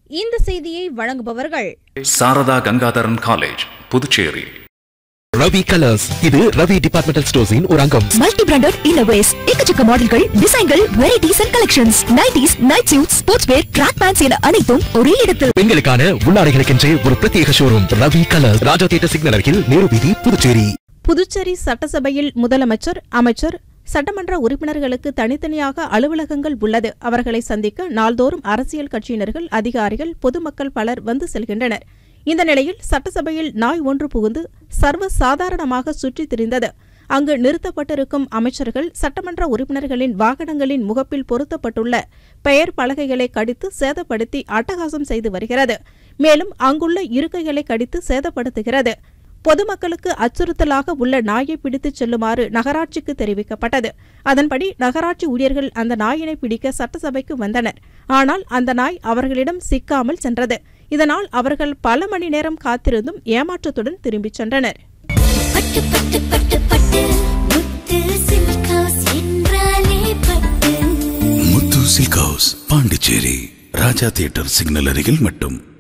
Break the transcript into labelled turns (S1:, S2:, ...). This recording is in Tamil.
S1: இந்த செய்தியை வழங்குபவர்கள்
S2: சாரதா கங்காதரன் காலேஜ் புதுச்சேரி
S3: ரவி கலர்ஸ் இது ரவி டிபார்ட்மெண்டல் ஸ்டோர்ஸின் ஒரு அங்கம்
S4: மல்டி பிராண்டட் இன்னோவேஸ் எக்கச்சக்க மாடல்கள் டிசைன்கள் varieties and collections nighties night suit sports wear track pants என அனைத்தும் ஒரே இடத்தில்
S3: பெண்களுக்கான உள்ளாடைகளுக்கென்றே ஒரு பிரத்யேக showroom Ravi colours Raja theatre signal அருகில் நேரு வீதி புதுச்சேரி
S1: புதுச்சேரி சட்டசபையில் முதலமைச்சர் அமைச்சர் சட்டமன்ற உறுப்பினர்களுக்கு தனித்தனியாக அலுவலகங்கள் உள்ளது அவர்களை சந்திக்க நாள்தோறும் அரசியல் கட்சியினர்கள் அதிகாரிகள் பொதுமக்கள் பலர் வந்து செல்கின்றனர் இந்த நிலையில் சட்டசபையில் நாய் ஒன்று புகுந்து சர்வ சாதாரணமாக சுற்றித் திரிந்தது அங்கு நிறுத்தப்பட்டிருக்கும் அமைச்சர்கள் சட்டமன்ற உறுப்பினர்களின் வாகனங்களின் முகப்பில் பொருத்தப்பட்டுள்ள பெயர் பலகைகளை கடித்து சேதப்படுத்தி அட்டகாசம் செய்து வருகிறது மேலும் அங்குள்ள இருக்கைகளை கடித்து சேதப்படுத்துகிறது பொதுமக்களுக்கு அச்சுறுத்தலாக உள்ள நாயை பிடித்துச் செல்லுமாறு நகராட்சிக்கு தெரிவிக்கப்பட்டது அதன்படி நகராட்சி ஊழியர்கள் அந்த நாயினை பிடிக்க சட்டசபைக்கு வந்தனர் ஆனால் அந்த நாய் அவர்களிடம் சிக்காமல் சென்றது இதனால் அவர்கள் பல மணி நேரம் காத்திருந்தும் ஏமாற்றத்துடன் திரும்பிச் சென்றனர்
S5: பட்டு பட்டு பட்டு பட்டு முத்து சில்க் ஹவுஸ் என்றாலே Pattu
S6: Muthu silk house Pondicherry Raja theatre signal அருகில் மட்டும்